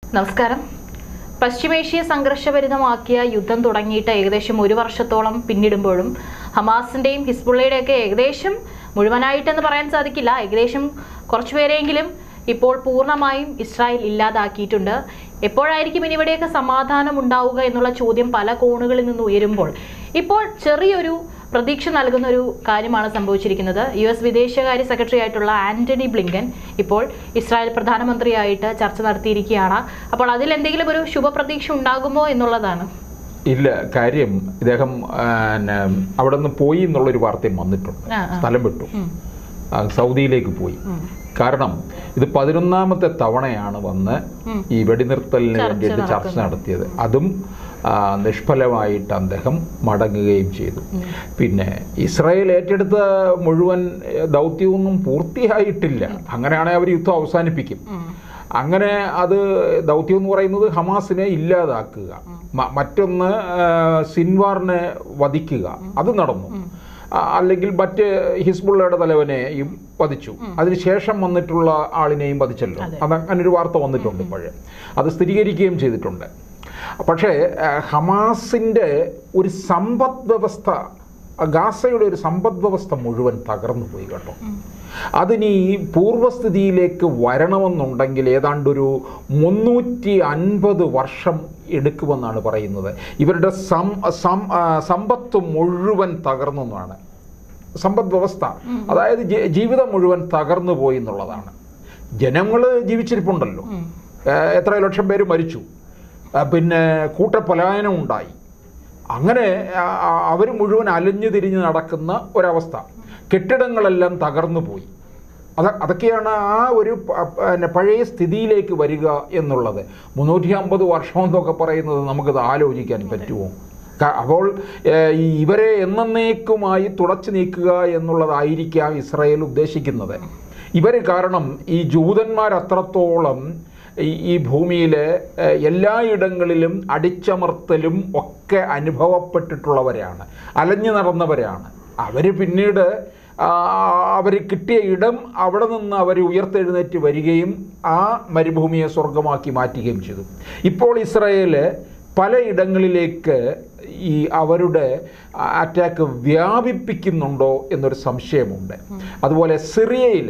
നമസ്കാരം പശ്ചിമേഷ്യ സംഘർഷഭരിതമാക്കിയ യുദ്ധം തുടങ്ങിയിട്ട് ഏകദേശം ഒരു വർഷത്തോളം പിന്നിടുമ്പോഴും ഹമാസിന്റെയും ഹിസ്ബുള്ളയുടെയൊക്കെ ഏകദേശം മുഴുവനായിട്ടെന്ന് പറയാൻ സാധിക്കില്ല ഏകദേശം കുറച്ചുപേരെങ്കിലും ഇപ്പോൾ പൂർണ്ണമായും ഇസ്രായേൽ ഇല്ലാതാക്കിയിട്ടുണ്ട് എപ്പോഴായിരിക്കും ഇനി ഇവിടെയൊക്കെ സമാധാനം ഉണ്ടാവുക എന്നുള്ള ചോദ്യം പല കോണുകളിൽ നിന്ന് ഉയരുമ്പോൾ ഇപ്പോൾ ചെറിയൊരു പ്രതീക്ഷ നൽകുന്ന ഒരു കാര്യമാണ് സംഭവിച്ചിരിക്കുന്നത് യു എസ് വിദേശകാര്യ സെക്രട്ടറി ആയിട്ടുള്ള ആന്റണി ബ്ലിങ്കൻ ഇപ്പോൾ ഇസ്രായേൽ പ്രധാനമന്ത്രിയായിട്ട് ചർച്ച നടത്തിയിരിക്കുകയാണ് അപ്പോൾ അതിൽ എന്തെങ്കിലും ഒരു ശുഭപ്രതീക്ഷ ഉണ്ടാകുമോ എന്നുള്ളതാണ് ഇല്ല കാര്യം ഇദ്ദേഹം ആ, ന, അവിടെ നിന്ന് പോയി എന്നുള്ളൊരു വാർത്തയും വന്നിട്ടുണ്ട് ആ, ആ. സ്ഥലം വിട്ടു ഉം. ആ, സൗദിയിലേക്ക് പോയി ഉം. കാരണം ഇത് പതിനൊന്നാമത്തെ തവണയാണ് വന്ന് ഉം. ഈ വെടിനിർത്തലിന് ചർച്ച വേണ്ടിയിട്ട് ചർച്ച നടക്കുന്നത്. നടത്തിയത് അതും ആ, നിഷ്ഫലമായിട്ട് അദ്ദേഹം മടങ്ങുകയും ചെയ്തു പിന്നെ ഇസ്രായേൽ ഏറ്റെടുത്ത മുഴുവൻ ഏ, ദൗത്യമൊന്നും പൂർത്തിയായിട്ടില്ല അങ്ങനെയാണെങ്കിൽ അവർ യുദ്ധം അവസാനിപ്പിക്കും ഉം. അങ്ങനെ അത് ദൗത്യം എന്ന് പറയുന്നത് ഹമാസിനെ ഇല്ലാതാക്കുക മ- മറ്റൊന്ന് ആ, സിൻവാറിനെ വധിക്കുക അത് നടന്നു ആ, അല്ലെങ്കിൽ മറ്റ് ഹിസ്ബുള്ളയുടെ തലവനെയും വധിച്ചു അതിനുശേഷം വന്നിട്ടുള്ള ആളിനെയും വധിച്ചല്ലോ അത് അങ്ങനെ ഒരു വാർത്ത വന്നിട്ടുണ്ട് ഇപ്പോഴേ അത് സ്ഥിരീകരിക്കുകയും ചെയ്തിട്ടുണ്ട് പക്ഷേ ആ, ഹമാസിൻ്റെ ഒരു സമ്പദ് വ്യവസ്ഥ ആ, ഗാസയുടെ ഒരു സമ്പദ് വ്യവസ്ഥ മുഴുവൻ തകർന്നു പോയി കേട്ടോ അതിനി പൂർവ്വസ്ഥിതിയിലേക്ക് വരണമെന്നുണ്ടെങ്കിൽ ഏതാണ്ടൊരു മുന്നൂറ്റി അൻപത് വർഷം എടുക്കുമെന്നാണ് പറയുന്നത് ഇവരുടെ സം സം- ആ, സമ്പത്ത് മുഴുവൻ തകർന്നു എന്നാണ് സമ്പദ് വ്യവസ്ഥ അതായത് ജ- ജീവിതം മുഴുവൻ തകർന്നു പോയി എന്നുള്ളതാണ് ജനങ്ങൾ ജീവിച്ചിരിപ്പുണ്ടല്ലോ ഏ, എത്ര ലക്ഷം പേര് മരിച്ചു ആ, പിന്നെ കൂട്ടപലായനം ഉണ്ടായി അങ്ങനെ അവർ മുഴുവൻ അലഞ്ഞു തിരിഞ്ഞ് നടക്കുന്ന ഒരവസ്ഥ കെട്ടിടങ്ങളെല്ലാം തകർന്നു പോയി അത് അതൊക്കെയാണ് ആ ഒരു പ- പിന്നെ പഴയ സ്ഥിതിയിലേക്ക് വരിക എന്നുള്ളത് മുന്നൂറ്റി അമ്പത് വർഷം എന്നൊക്കെ പറയുന്നത് നമുക്കത് ആലോചിക്കാൻ പറ്റുമോ ക- അപ്പോൾ ഏഹ്, ഈ ഇവരെ എന്നേക്കുമായി തുടച്ചു നീക്കുക എന്നുള്ളതായിരിക്കാം ഇസ്രായേൽ ഉദ്ദേശിക്കുന്നത് ഇവർ കാരണം ഈ ജൂതന്മാർ അത്രത്തോളം ഈ ഈ ഭൂമിയിലെ ഏഹ്, എല്ലായിടങ്ങളിലും അടിച്ചമർത്തലും ഒക്കെ അനുഭവപ്പെട്ടിട്ടുള്ളവരാണ് അലഞ്ഞു നടന്നവരാണ് അവർ പിന്നീട് അവർ കിട്ടിയ ഇടം അവിടെ നിന്ന് അവർ ഉയർത്തെഴുന്നേറ്റ് വരികയും ആ മരുഭൂമിയെ സ്വർഗമാക്കി മാറ്റുകയും ചെയ്തു ഇപ്പോൾ ഇസ്രായേല് പലയിടങ്ങളിലേക്ക് ഈ അവരുടെ അറ്റാക്ക് വ്യാപിപ്പിക്കുന്നുണ്ടോ എന്നൊരു സംശയമുണ്ട് അതുപോലെ സിറിയയിൽ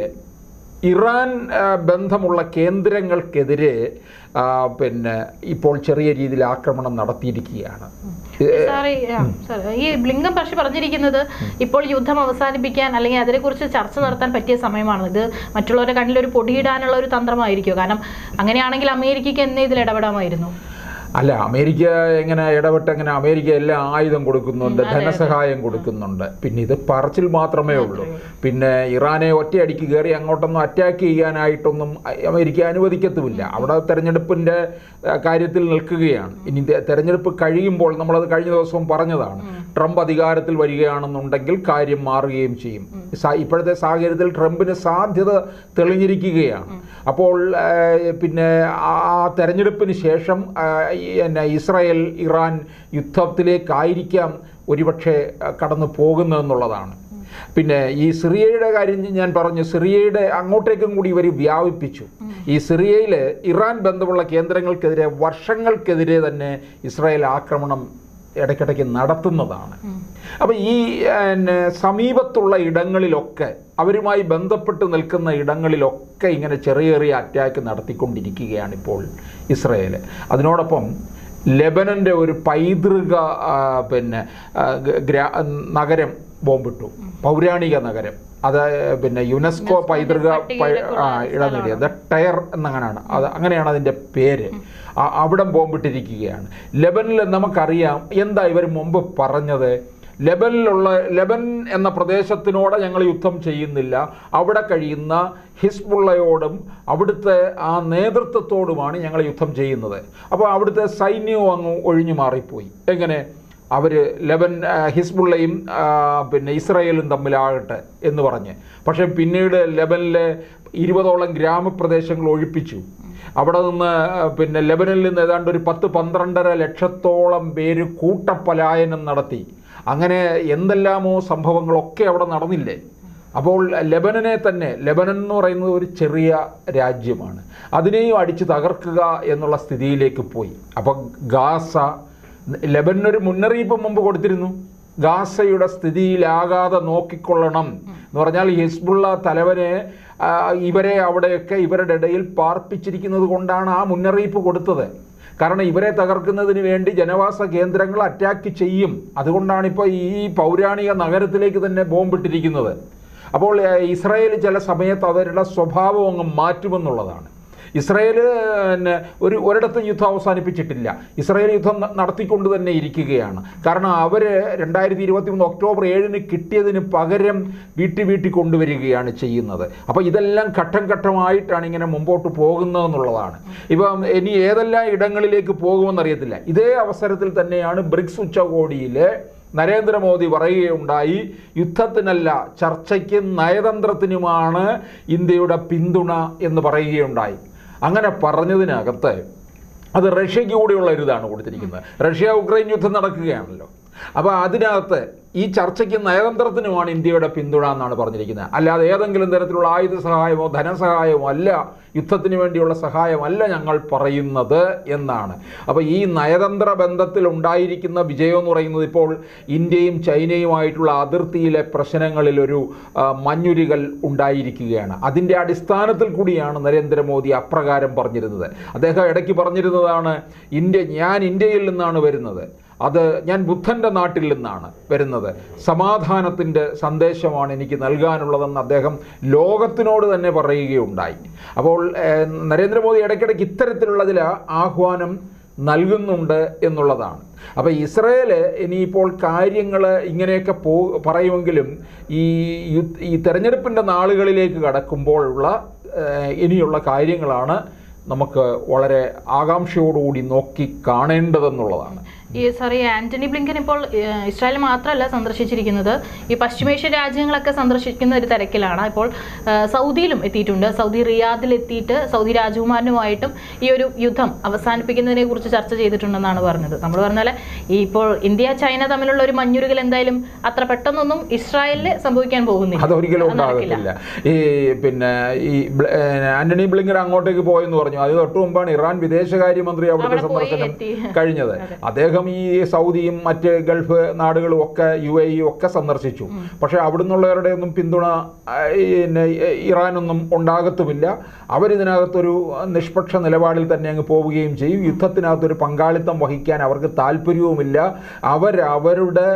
ഇറാൻ ആ, ബന്ധമുള്ള കേന്ദ്രങ്ങൾക്കെതിരെ ആ, പിന്നെ ഇപ്പോൾ ചെറിയ രീതിയിൽ ആക്രമണം നടത്തിയിരിക്കുകയാണ് സാറേ ആ, സാർ ഈ ബ്ലിങ്കം പക്ഷെ പറഞ്ഞിരിക്കുന്നത് ഇപ്പോൾ യുദ്ധം അവസാനിപ്പിക്കാൻ അല്ലെങ്കിൽ അതിനെക്കുറിച്ച് ചർച്ച നടത്താൻ പറ്റിയ സമയമാണ് ഇത് മറ്റുള്ളവരുടെ കണ്ണിൽ ഒരു പൊടിയിടാനുള്ള ഒരു തന്ത്രമായിരിക്കും കാരണം അങ്ങനെയാണെങ്കിൽ അമേരിക്കയ്ക്ക് എന്നേ ഇതിൽ ഇടപെടാമായിരുന്നു അല്ല അമേരിക്ക എങ്ങനെ ഇടപെട്ട് എങ്ങനെ അമേരിക്ക എല്ലാം ആയുധം കൊടുക്കുന്നുണ്ട് ധനസഹായം കൊടുക്കുന്നുണ്ട് പിന്നെ ഇത് പറച്ചിൽ മാത്രമേ ഉള്ളൂ പിന്നെ ഇറാനെ ഒറ്റയടിക്ക് കയറി അങ്ങോട്ടൊന്നും അറ്റാക്ക് ചെയ്യാനായിട്ടൊന്നും അ- അമേരിക്ക അനുവദിക്കത്തുമില്ല അവിടെ തെരഞ്ഞെടുപ്പിൻ്റെ ആ, കാര്യത്തിൽ നിൽക്കുകയാണ് ഇനി തെ- തെരഞ്ഞെടുപ്പ് കഴിയുമ്പോൾ നമ്മളത് കഴിഞ്ഞ ദിവസവും പറഞ്ഞതാണ് ട്രംപ് അധികാരത്തിൽ വരികയാണെന്നുണ്ടെങ്കിൽ കാര്യം മാറുകയും ചെയ്യും സാ- ഇപ്പോഴത്തെ സാഹചര്യത്തിൽ ട്രംപിന് സാധ്യത തെളിഞ്ഞിരിക്കുകയാണ് അപ്പോൾ ആ, പിന്നെ ആ ആ തെരഞ്ഞെടുപ്പിന് ശേഷം ആ, ഈ പിന്നെ ഇസ്രായേൽ ഇറാൻ യുദ്ധത്തിലേക്കായിരിക്കാം ഒരുപക്ഷെ ആ, കടന്നു പോകുന്നതെന്നുള്ളതാണ് പിന്നെ ഈ സിറിയയുടെ കാര്യം ഞാൻ പറഞ്ഞു സിറിയയുടെ അങ്ങോട്ടേക്കും കൂടി ഇവർ വ്യാപിപ്പിച്ചു ഈ സിറിയയിൽ ഇറാൻ ബന്ധമുള്ള കേന്ദ്രങ്ങൾക്കെതിരെ വർഷങ്ങൾക്കെതിരെ തന്നെ ഇസ്രായേൽ ആക്രമണം ഇടയ്ക്കിടയ്ക്ക് നടത്തുന്നതാണ് അപ്പം ഈ പിന്നെ സമീപത്തുള്ള ഇടങ്ങളിലൊക്കെ അവരുമായി ബന്ധപ്പെട്ട് നിൽക്കുന്ന ഇടങ്ങളിലൊക്കെ ഇങ്ങനെ ചെറിയ ചെറിയ അറ്റാക്ക് നടത്തിക്കൊണ്ടിരിക്കുകയാണ് ഇപ്പോൾ ഇസ്രയേൽ അതിനോടൊപ്പം ലെബനൻ്റെ ഒരു പൈതൃക ആ, പിന്നെ ആ, ഗ- ഗ്രാ നഗരം ബോംബിട്ടു പൗരാണിക നഗരം അത് പിന്നെ യുനെസ്കോ പൈതൃക പൈ- ആ, ഇടം നേടിയത് ദ ടയർ എന്നങ്ങനെയാണ് അത് അങ്ങനെയാണ് അതിൻ്റെ പേര് ആ- അവിടം ബോംബിട്ടിരിക്കുകയാണ് ലെബനിൽ നമുക്കറിയാം എന്താ ഇവർ മുമ്പ് പറഞ്ഞത് ലെബനിലുള്ള ലെബൻ എന്ന പ്രദേശത്തിനോട് ഞങ്ങൾ യുദ്ധം ചെയ്യുന്നില്ല അവിടെ കഴിയുന്ന ഹിസ്ബുള്ളയോടും അവിടുത്തെ ആ നേതൃത്വത്തോടുമാണ് ഞങ്ങൾ യുദ്ധം ചെയ്യുന്നത് അപ്പോൾ അവിടുത്തെ സൈന്യവും അങ്ങ് ഒഴിഞ്ഞു മാറിപ്പോയി എങ്ങനെ അവർ ലെബൻ ആ, ഹിസ്ബുള്ളയും ആ, പിന്നെ ഇസ്രായേലും തമ്മിലാകട്ടെ എന്ന് പറഞ്ഞ് പക്ഷേ പിന്നീട് ലെബനിലെ ഇരുപതോളം ഗ്രാമപ്രദേശങ്ങൾ ഒഴിപ്പിച്ചു അവിടെ നിന്ന് ആ, പിന്നെ ലെബനിൽ നിന്ന് ഏതാണ്ട് ഒരു പത്ത് പന്ത്രണ്ടര ലക്ഷത്തോളം പേര് കൂട്ടപ്പലായനം നടത്തി അങ്ങനെ എന്തെല്ലാമോ സംഭവങ്ങളൊക്കെ അവിടെ നടന്നില്ലേ അപ്പോൾ ലെബനനെ തന്നെ ലെബനൻ എന്ന് പറയുന്നത് ഒരു ചെറിയ രാജ്യമാണ് അതിനെയും അടിച്ച് തകർക്കുക എന്നുള്ള സ്ഥിതിയിലേക്ക് പോയി അപ്പോൾ ഗാസ ലെബനൊരു മുന്നറിയിപ്പ് മുമ്പ് കൊടുത്തിരുന്നു ഗാസയുടെ സ്ഥിതിയിലാകാതെ നോക്കിക്കൊള്ളണം എന്ന് പറഞ്ഞാൽ ഹിസ്ബുള്ള തലവനെ ആ, ഇവരെ അവിടെയൊക്കെ ഇവരുടെ ഇടയിൽ പാർപ്പിച്ചിരിക്കുന്നത് കൊണ്ടാണ് ആ മുന്നറിയിപ്പ് കൊടുത്തത് കാരണം ഇവരെ തകർക്കുന്നതിന് വേണ്ടി ജനവാസ കേന്ദ്രങ്ങൾ അറ്റാക്ക് ചെയ്യും അതുകൊണ്ടാണ് ഇപ്പോൾ ഈ പൗരാണിക നഗരത്തിലേക്ക് തന്നെ ബോംബിട്ടിരിക്കുന്നത് അപ്പോൾ ഏഹ്, ഇസ്രായേൽ ചില സമയത്ത് അവരുടെ സ്വഭാവം അങ്ങ് മാറ്റുമെന്നുള്ളതാണ് ഇസ്രായേൽ പിന്നെ ഒരു ഒരിടത്തും യുദ്ധം അവസാനിപ്പിച്ചിട്ടില്ല ഇസ്രായേൽ യുദ്ധം ന- നടത്തിക്കൊണ്ട് തന്നെ ഇരിക്കുകയാണ് കാരണം അവർ രണ്ടായിരത്തി ഇരുപത്തി മൂന്ന് ഒക്ടോബർ ഏഴിന് കിട്ടിയതിന് പകരം വീട്ടി വീട്ടി കൊണ്ടുവരികയാണ് ചെയ്യുന്നത് അപ്പോൾ ഇതെല്ലാം ഘട്ടം ഘട്ടമായിട്ടാണ് ഇങ്ങനെ മുമ്പോട്ട് പോകുന്നതെന്നുള്ളതാണ് ഇപ്പം ഇനി ഏതെല്ലാം ഇടങ്ങളിലേക്ക് പോകുമെന്നറിയത്തില്ല ഇതേ അവസരത്തിൽ തന്നെയാണ് ബ്രിക്സ് ഉച്ചകോടിയിലെ നരേന്ദ്രമോദി പറയുകയുണ്ടായി യുദ്ധത്തിനല്ല ചർച്ചയ്ക്കും നയതന്ത്രത്തിനുമാണ് ഇന്ത്യയുടെ പിന്തുണ എന്ന് പറയുകയുണ്ടായി അങ്ങനെ പറഞ്ഞതിനകത്ത് അത് റഷ്യയ്ക്ക് കൂടിയുള്ള ഒരു ഇതാണ് കൊടുത്തിരിക്കുന്നത് റഷ്യ ഉക്രൈൻ യുദ്ധം നടക്കുകയാണല്ലോ അപ്പോൾ അതിനകത്ത് ഈ ചർച്ചയ്ക്ക് നയതന്ത്രത്തിനുമാണ് ഇന്ത്യയുടെ പിന്തുണ എന്നാണ് പറഞ്ഞിരിക്കുന്നത് അല്ലാതെ ഏതെങ്കിലും തരത്തിലുള്ള ആയുധ സഹായമോ ധനസഹായമോ അല്ല യുദ്ധത്തിന് വേണ്ടിയുള്ള സഹായമല്ല ഞങ്ങൾ പറയുന്നത് എന്നാണ് അപ്പോൾ ഈ നയതന്ത്ര ബന്ധത്തിൽ ഉണ്ടായിരിക്കുന്ന വിജയം എന്ന് പറയുന്നത് ഇപ്പോൾ ഇന്ത്യയും ചൈനയുമായിട്ടുള്ള അതിർത്തിയിലെ പ്രശ്നങ്ങളിൽ ഒരു ആ, മഞ്ഞുരുകൽ ഉണ്ടായിരിക്കുകയാണ് അതിൻ്റെ അടിസ്ഥാനത്തിൽ കൂടിയാണ് നരേന്ദ്രമോദി അപ്രകാരം പറഞ്ഞിരുന്നത് അദ്ദേഹം ഇടയ്ക്ക് പറഞ്ഞിരുന്നതാണ് ഇന്ത്യ ഞാൻ ഇന്ത്യയിൽ നിന്നാണ് വരുന്നത് അത് ഞാൻ ബുദ്ധൻ്റെ നാട്ടിൽ നിന്നാണ് വരുന്നത് സമാധാനത്തിൻ്റെ സന്ദേശമാണ് എനിക്ക് നൽകാനുള്ളതെന്ന് അദ്ദേഹം ലോകത്തിനോട് തന്നെ പറയുകയുണ്ടായി അപ്പോൾ ഏഹ്, നരേന്ദ്രമോദി ഇടയ്ക്കിടയ്ക്ക് ഇത്തരത്തിലുള്ള ചില ആഹ്വാനം നൽകുന്നുണ്ട് എന്നുള്ളതാണ് അപ്പോൾ ഇസ്രയേൽ ഇനിയിപ്പോൾ കാര്യങ്ങൾ ഇങ്ങനെയൊക്കെ പോ പറയുമെങ്കിലും ഈ യുദ്ധ ഈ തെരഞ്ഞെടുപ്പിൻ്റെ നാളുകളിലേക്ക് കടക്കുമ്പോഴുള്ള ഏഹ്, ഇനിയുള്ള കാര്യങ്ങളാണ് നമുക്ക് വളരെ ആകാംക്ഷയോടുകൂടി നോക്കി കാണേണ്ടതെന്നുള്ളതാണ് ഈ സോറി ആന്റണി ബ്ലിങ്കൻ ഇപ്പോൾ ഏഹ്, ഇസ്രായേൽ മാത്രമല്ല സന്ദർശിച്ചിരിക്കുന്നത് ഈ പശ്ചിമേഷ്യൻ രാജ്യങ്ങളൊക്കെ സന്ദർശിക്കുന്ന ഒരു തിരക്കിലാണ് ഇപ്പോൾ ഏഹ്, സൗദിയിലും എത്തിയിട്ടുണ്ട് സൗദി റിയാദിൽ എത്തിയിട്ട് സൗദി രാജകുമാരനുമായിട്ടും ഈ ഒരു യുദ്ധം അവസാനിപ്പിക്കുന്നതിനെ കുറിച്ച് ചർച്ച ചെയ്തിട്ടുണ്ടെന്നാണ് പറഞ്ഞത് നമ്മൾ പറഞ്ഞാൽ ഈ ഇപ്പോൾ ഇന്ത്യ ചൈന തമ്മിലുള്ള ഒരു മഞ്ഞുരുകൽ എന്തായാലും അത്ര പെട്ടെന്നൊന്നും ഇസ്രായേലിൽ സംഭവിക്കാൻ പോകുന്നില്ല അതൊരിക്കലും അത് നടക്കില്ല. ഉണ്ടാകത്തില്ല ഈ പിന്നെ ഈ ബ്ല- ഏഹ് ആന്റണി ബ്ലിങ്കൻ അങ്ങോട്ടേക്ക് പോയെന്ന് പറഞ്ഞു അത് തൊട്ട് മുമ്പാണ് ഇറാൻ വിദേശകാര്യമന്ത്രി അവിടുത്തെ അവിടെ പോയി സന്ദർശനം എത്തി. കഴിഞ്ഞത് അദ്ദേഹം ഈ സൗദിയും മറ്റ് ഗൾഫ് നാടുകളും ഒക്കെ യു എ ഇ ഒക്കെ സന്ദർശിച്ചു പക്ഷേ അവിടുന്നുള്ളവരുടെ ഒന്നും പിന്തുണ ആ, ഈ, പിന്നെ ഇറാനൊന്നും ഉണ്ടാകത്തുമില്ല അവരിതിനകത്തൊരു നിഷ്പക്ഷ നിലപാടിൽ തന്നെ അങ്ങ് പോവുകയും ചെയ്യും യുദ്ധത്തിനകത്തൊരു പങ്കാളിത്തം വഹിക്കാൻ അവർക്ക് താല്പര്യവുമില്ല അവരവരുടെ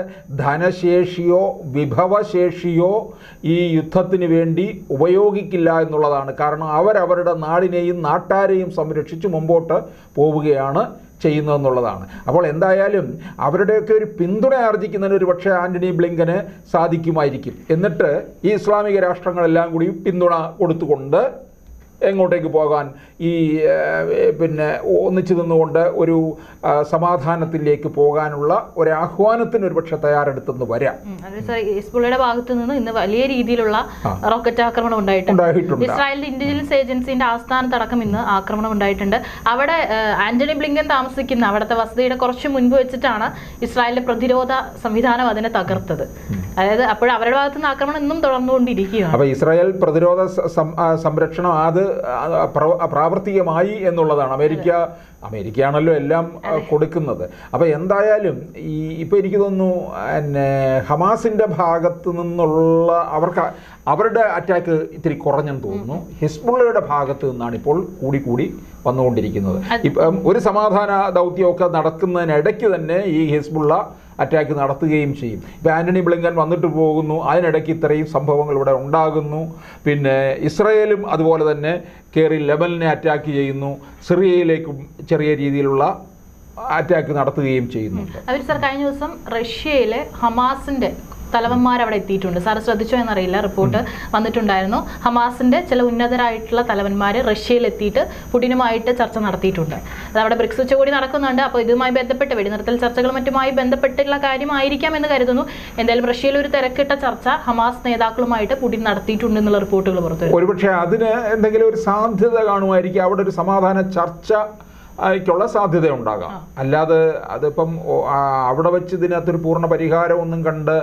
ധനശേഷിയോ വിഭവശേഷിയോ ഈ യുദ്ധത്തിന് വേണ്ടി ഉപയോഗിക്കില്ല എന്നുള്ളതാണ് കാരണം അവരവരുടെ നാടിനെയും നാട്ടാരെയും സംരക്ഷിച്ച് മുമ്പോട്ട് പോവുകയാണ് ചെയ്യുന്നതെന്നുള്ളതാണ് അപ്പോൾ എന്തായാലും അവരുടെയൊക്കെ ഒരു പിന്തുണ ആർജിക്കുന്നതിന് ഒരു പക്ഷേ ആന്റണി ബ്ലിങ്കന് സാധിക്കുമായിരിക്കും എന്നിട്ട് ഈ ഇസ്ലാമിക രാഷ്ട്രങ്ങളെല്ലാം കൂടി പിന്തുണ കൊടുത്തുകൊണ്ട് എങ്ങോട്ടേക്ക് പോകാൻ ഈ ഏഹ്, പിന്നെ ഒന്നിച്ചു നിന്നുകൊണ്ട് ഒരു ആ, സമാധാനത്തിലേക്ക് പോകാനുള്ള ഒരു ആഹ്വാനത്തിന് ഒരു പക്ഷേ തയ്യാറെടുത്തെന്ന് വരാം ഉം, അത് സർ ഹിസ്ബുള്ളയുടെ ഭാഗത്തു നിന്ന് ഇന്ന് വലിയ രീതിയിലുള്ള ആ. റോക്കറ്റ് ആക്രമണം ഉണ്ടായിട്ടുണ്ട് ഉണ്ടായിട്ടുണ്ട് ഇസ്രായേലിന്റെ ഇന്റലിജൻസ് ഏജൻസിന്റെ ആസ്ഥാനത്തടക്കം ഇന്ന് ആക്രമണം ഉണ്ടായിട്ടുണ്ട് അവിടെ ഏഹ്, ആന്റണി ബ്ലിങ്കൻ താമസിക്കുന്ന അവിടുത്തെ വസതിയുടെ കുറച്ച് മുൻപ് വെച്ചിട്ടാണ് ഇസ്രായേലിന്റെ പ്രതിരോധ സംവിധാനം അതിനെ തകർത്തത് അതായത് അപ്പോൾ അവരുടെ ഭാഗത്തു നിന്ന് ആക്രമണം ഇന്നും തുടർന്നുകൊണ്ടിരിക്കുകയാണ് അപ്പോൾ ഇസ്രായേൽ പ്രതിരോധ സ- സം- ആ, സംരക്ഷണം അത് ആ, പ്ര- പ്രാവർത്തികമായി എന്നുള്ളതാണ് അമേരിക്ക അമേരിക്കയാണല്ലോ എല്ലാം ആ, കൊടുക്കുന്നത് അപ്പോൾ എന്തായാലും ഈ ഇപ്പോൾ എനിക്ക് തോന്നുന്നു പിന്നെ ഹമാസിൻ്റെ ഭാഗത്ത് നിന്നുള്ള അവർക്ക് അവരുടെ അറ്റാക്ക് ഇത്തിരി കുറഞ്ഞെന്ന് തോന്നുന്നു ഹിസ്ബുള്ളയുടെ ഭാഗത്ത് നിന്നാണ് ഇപ്പോൾ കൂടി കൂടി വന്നുകൊണ്ടിരിക്കുന്നത് ഇപ്പം ഒരു സമാധാന ദൗത്യമൊക്കെ നടക്കുന്നതിനിടയ്ക്ക് തന്നെ ഈ ഹിസ്ബുള്ള അറ്റാക്ക് നടത്തുകയും ചെയ്യും ഇപ്പം ആന്റണി ബ്ലിങ്കൻ വന്നിട്ട് പോകുന്നു അതിനിടയ്ക്ക് ഇത്രയും സംഭവങ്ങൾ ഇവിടെ ഉണ്ടാകുന്നു പിന്നെ ഇസ്രയേലും അതുപോലെ തന്നെ കയറി ലെബലിനെ അറ്റാക്ക് ചെയ്യുന്നു സിറിയയിലേക്കും ചെറിയ രീതിയിലുള്ള അറ്റാക്ക് നടത്തുകയും ചെയ്യുന്നുണ്ട് അവർ സർ കഴിഞ്ഞ ദിവസം റഷ്യയിലെ ഹമാസിന്റെ തലവന്മാർ അവിടെ എത്തിയിട്ടുണ്ട് സാർ ശ്രദ്ധിച്ചോ എന്നറിയില്ല റിപ്പോർട്ട് വന്നിട്ടുണ്ടായിരുന്നു ഹമാസിന്റെ ചില ഉന്നതരായിട്ടുള്ള തലവന്മാർ റഷ്യയിൽ എത്തിയിട്ട് പുടിനുമായിട്ട് ചർച്ച നടത്തിയിട്ടുണ്ട് അത് അവിടെ ബ്രിക്സ് ഉച്ചകോടി നടക്കുന്നുണ്ട് അപ്പോൾ ഇതുമായി ബന്ധപ്പെട്ട് വെടിനിർത്തൽ ചർച്ചകളും മറ്റുമായി ബന്ധപ്പെട്ടുള്ള കാര്യമായിരിക്കാം എന്ന് കരുതുന്നു എന്തായാലും റഷ്യയിൽ ഒരു തിരക്കിട്ട ചർച്ച ഹമാസ് നേതാക്കളുമായിട്ട് പുടിൻ നടത്തിയിട്ടുണ്ട് എന്നുള്ള റിപ്പോർട്ടുകൾ പുറത്തു വരുന്നു. ഒരുപക്ഷെ അതിന് എന്തെങ്കിലും ഒരു സാധ്യത കാണുമായിരിക്കും അവിടെ ഒരു സമാധാന ചർച്ച ക്കുള്ള സാധ്യത ഉണ്ടാകാം അല്ലാതെ അതിപ്പം ഓ, ആ, അവിടെ വെച്ച് ഇതിനകത്തൊരു പൂർണ്ണ പരിഹാരം ഒന്നും കണ്ട്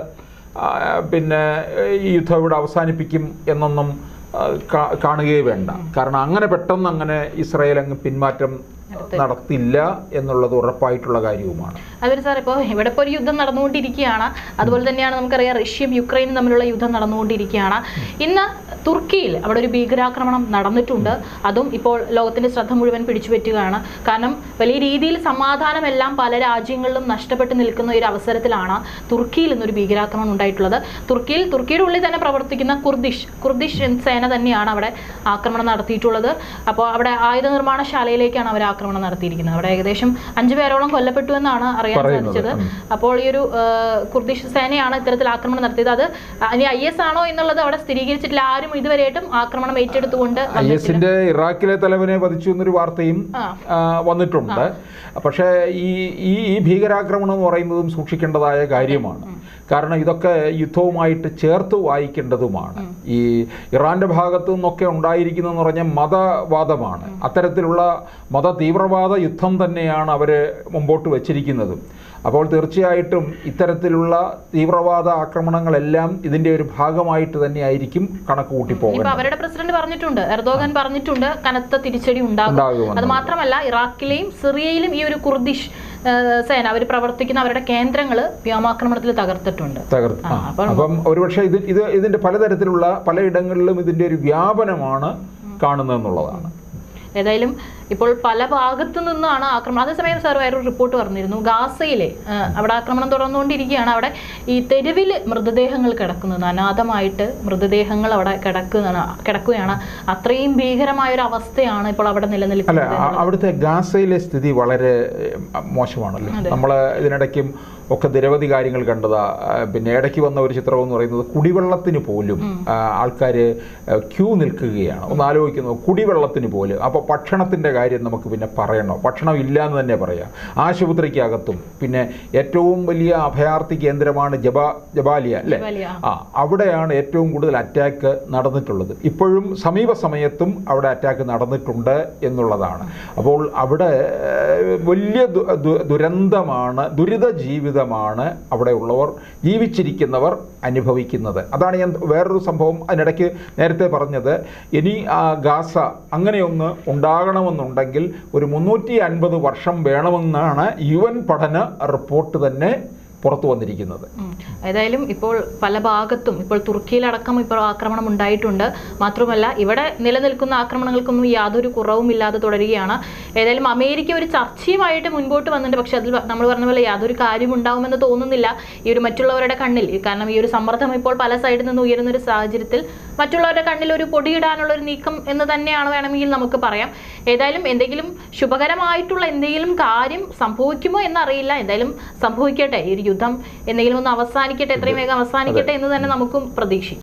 ആ, പിന്നെ ഈ യുദ്ധം ഇവിടെ അവസാനിപ്പിക്കും എന്നൊന്നും ആ, കാ- കാണുകയേ വേണ്ട കാരണം അങ്ങനെ പെട്ടെന്ന് അങ്ങനെ ഇസ്രായേൽ അങ്ങ് പിന്മാറ്റം നടത്തില്ല എന്നുള്ളത് ഉറപ്പായിട്ടുള്ള കാര്യവുമാണ് അതുപോലെ സാർ ഇപ്പോൾ ഇവിടെ ഇപ്പോൾ ഒരു യുദ്ധം നടന്നുകൊണ്ടിരിക്കുകയാണ് അതുപോലെ തന്നെയാണ് നമുക്കറിയാം റഷ്യയും യുക്രൈനും തമ്മിലുള്ള യുദ്ധം നടന്നുകൊണ്ടിരിക്കുകയാണ് ഇന്ന് തുർക്കിയിൽ അവിടെ ഒരു ഭീകരാക്രമണം നടന്നിട്ടുണ്ട് അതും ഇപ്പോൾ ലോകത്തിന്റെ ശ്രദ്ധ മുഴുവൻ പിടിച്ചുപറ്റുകയാണ് കാരണം വലിയ രീതിയിൽ സമാധാനമെല്ലാം പല രാജ്യങ്ങളിലും നഷ്ടപ്പെട്ട് നിൽക്കുന്ന ഒരു അവസരത്തിലാണ് തുർക്കിയിൽ ഇന്നൊരു ഭീകരാക്രമണം ഉണ്ടായിട്ടുള്ളത് തുർക്കിയിൽ തുർക്കിയുടെ ഉള്ളിൽ തന്നെ പ്രവർത്തിക്കുന്ന കുർദിഷ് കുർദിഷ് സേന തന്നെയാണ് അവിടെ ആക്രമണം നടത്തിയിട്ടുള്ളത് അപ്പോൾ അവിടെ ആയുധ നിർമ്മാണശാലയിലേക്കാണ് അവർ ആക്രമണം നടത്തിയിരിക്കുന്നത് അവിടെ ഏകദേശം അഞ്ചു പേരോളം കൊല്ലപ്പെട്ടു എന്നാണ് അറിയാൻ പറയുന്നത്. സാധിച്ചത് അപ്പോൾ ഈ ഒരു ആ, കുർദിഷ് സേനയാണ് ഇത്തരത്തിൽ ആക്രമണം നടത്തിയത് അത് ഇനി ഐ എസ് ആണോ എന്നുള്ളത് അവിടെ സ്ഥിരീകരിച്ചിട്ടില്ല ആരും ഇതുവരെയായിട്ടും ആക്രമണം ഏറ്റെടുത്തുകൊണ്ട് ഐ എസിന്റെ ഇറാഖിലെ തലവനെ വധിച്ചു എന്നൊരു വാർത്തയും ആ. ആ, വന്നിട്ടുണ്ട് പക്ഷേ ഈ ഈ ഈ ഭീകരാക്രമണം എന്ന് പറയുന്നതും സൂക്ഷിക്കേണ്ടതായ കാര്യമാണ് കാരണം ഇതൊക്കെ യുദ്ധവുമായിട്ട് ചേർത്ത് വായിക്കേണ്ടതുമാണ് ഈ ഇറാന്റെ ഭാഗത്തു നിന്നൊക്കെ ഉണ്ടായിരിക്കുന്നതെന്ന് പറഞ്ഞാൽ മതവാദമാണ് അത്തരത്തിലുള്ള മത തീവ്രവാദ യുദ്ധം തന്നെയാണ് അവർ മുമ്പോട്ട് വച്ചിരിക്കുന്നതും അപ്പോൾ തീർച്ചയായിട്ടും ഇത്തരത്തിലുള്ള തീവ്രവാദ ആക്രമണങ്ങളെല്ലാം ഇതിന്റെ ഒരു ഭാഗമായിട്ട് തന്നെയായിരിക്കും കണക്ക് കൂട്ടി ഇനിയിപ്പോ പോകേണ്ടത് അവരുടെ പ്രസിഡന്റ് പറഞ്ഞിട്ടുണ്ട് എർദോഗൻ പറഞ്ഞിട്ടുണ്ട് കനത്ത തിരിച്ചടി ഉണ്ടാകും ഉണ്ടാകുമെന്ന്. അത് മാത്രമല്ല ഇറാഖിലെയും സിറിയയിലും ഈ ഒരു കുർദിഷ് ആ, സേന അവർ പ്രവർത്തിക്കുന്ന അവരുടെ കേന്ദ്രങ്ങൾ വ്യോമാക്രമണത്തിൽ തകർത്തിട്ടുണ്ട് തകർത്ത് ആ, ആ. അപ്പോൾ- അപ്പം ഒരുപക്ഷെ ഇത് ഇത് ഇതിന്റെ പലതരത്തിലുള്ള പലയിടങ്ങളിലും ഇതിന്റെ ഒരു വ്യാപനമാണ് കാണുന്നതെന്നുള്ളതാണ് ഏതായാലും ഇപ്പോൾ പല ഭാഗത്തു നിന്നാണ് ആക്രമണം അതേസമയം സാർ വേറൊരു റിപ്പോർട്ട് പറഞ്ഞിരുന്നു ഗാസയിലെ ആ, അവിടെ ആക്രമണം തുടർന്നുകൊണ്ടിരിക്കുകയാണ് അവിടെ ഈ തെരുവിൽ മൃതദേഹങ്ങൾ കിടക്കുന്നത് അനാഥമായിട്ട് മൃതദേഹങ്ങൾ അവിടെ കിടക്കുന്ന കിടക്കുകയാണ് അത്രയും ഭീകരമായ ഒരു അവസ്ഥയാണ് ഇപ്പോൾ അവിടെ അല്ല നിലനിൽക്കുന്നത് ആ- അവിടുത്തെ ഗാസയിലെ സ്ഥിതി വളരെ ഏഹ്, മോശമാണല്ലോ നമ്മൾ ഇതിനിടയ്ക്കും ഒക്കെ നിരവധി കാര്യങ്ങൾ കണ്ടതാ ആ, പിന്നെ ഇടയ്ക്ക് വന്ന ഒരു ചിത്രം എന്ന് പറയുന്നത് കുടിവെള്ളത്തിന് പോലും ആൾക്കാർ ക്യൂ നിൽക്കുകയാണ് ഒന്ന് ആലോചിക്കുന്നു കുടിവെള്ളത്തിന് പോലും അപ്പോൾ ഭക്ഷണത്തിൻ്റെ കാര്യം നമുക്ക് പിന്നെ പറയണോ ഭക്ഷണം ഇല്ല എന്ന് തന്നെ പറയാം ആശുപത്രിക്കകത്തും പിന്നെ ഏറ്റവും വലിയ അഭയാർത്ഥി കേന്ദ്രമാണ് ജബാ ജബാലിയ അല്ലേ ജബാലിയ. ആ അവിടെയാണ് ഏറ്റവും കൂടുതൽ അറ്റാക്ക് നടന്നിട്ടുള്ളത് ഇപ്പോഴും സമീപ സമയത്തും അവിടെ അറ്റാക്ക് നടന്നിട്ടുണ്ട് എന്നുള്ളതാണ് അപ്പോൾ അവിടെ ഏഹ്, വലിയ ദു- ദു- ദുരന്തമാണ് ദുരിത ജീവിതമാണ് അവിടെ ഉള്ളവർ ജീവിച്ചിരിക്കുന്നവർ അനുഭവിക്കുന്നത് അതാണ് ഞാൻ വേറൊരു സംഭവം അതിനിടയ്ക്ക് നേരത്തെ പറഞ്ഞത് ഇനി ആ ഗാസ അങ്ങനെയൊന്ന് ഉണ്ടാകണമെന്നുണ്ടെങ്കിൽ ഒരു മുന്നൂറ്റി അൻപത് വർഷം വേണമെന്നാണ് യു എൻ പഠന റിപ്പോർട്ട് തന്നെ പുറത്തു വന്നിരിക്കുന്നത് ഉം. ഏതായാലും ഇപ്പോൾ പല ഭാഗത്തും ഇപ്പോൾ തുർക്കിയിലടക്കം ഇപ്പോൾ ആക്രമണം ഉണ്ടായിട്ടുണ്ട് മാത്രമല്ല ഇവിടെ നിലനിൽക്കുന്ന ആക്രമണങ്ങൾക്കൊന്നും യാതൊരു കുറവും ഇല്ലാതെ തുടരുകയാണ് ഏതായാലും അമേരിക്ക ഒരു ചർച്ചയുമായിട്ട് മുൻപോട്ട് വന്നിട്ടുണ്ട് പക്ഷെ അതിൽ നമ്മൾ പറഞ്ഞ പോലെ യാതൊരു കാര്യം ഉണ്ടാവുമെന്ന് തോന്നുന്നില്ല ഈ ഒരു മറ്റുള്ളവരുടെ കണ്ണിൽ ഈ കാരണം ഈ ഒരു സമ്മർദ്ദം ഇപ്പോൾ പല സൈഡിൽ നിന്ന് ഉയരുന്ന ഒരു സാഹചര്യത്തിൽ മറ്റുള്ളവരുടെ കണ്ണിൽ ഒരു പൊടിയിടാനുള്ള ഒരു നീക്കം എന്ന് തന്നെയാണ് വേണമെങ്കിൽ നമുക്ക് പറയാം ഏതായാലും എന്തെങ്കിലും ശുഭകരമായിട്ടുള്ള എന്തെങ്കിലും കാര്യം സംഭവിക്കുമോ എന്നറിയില്ല എന്തായാലും സംഭവിക്കട്ടെ ഈ ഒരു യുദ്ധം എന്തെങ്കിലും ഒന്ന് അവസാനിക്കട്ടെ എത്രയും വേഗം അവസാനിക്കട്ടെ എന്ന് തന്നെ നമുക്കും പ്രതീക്ഷിക്കാം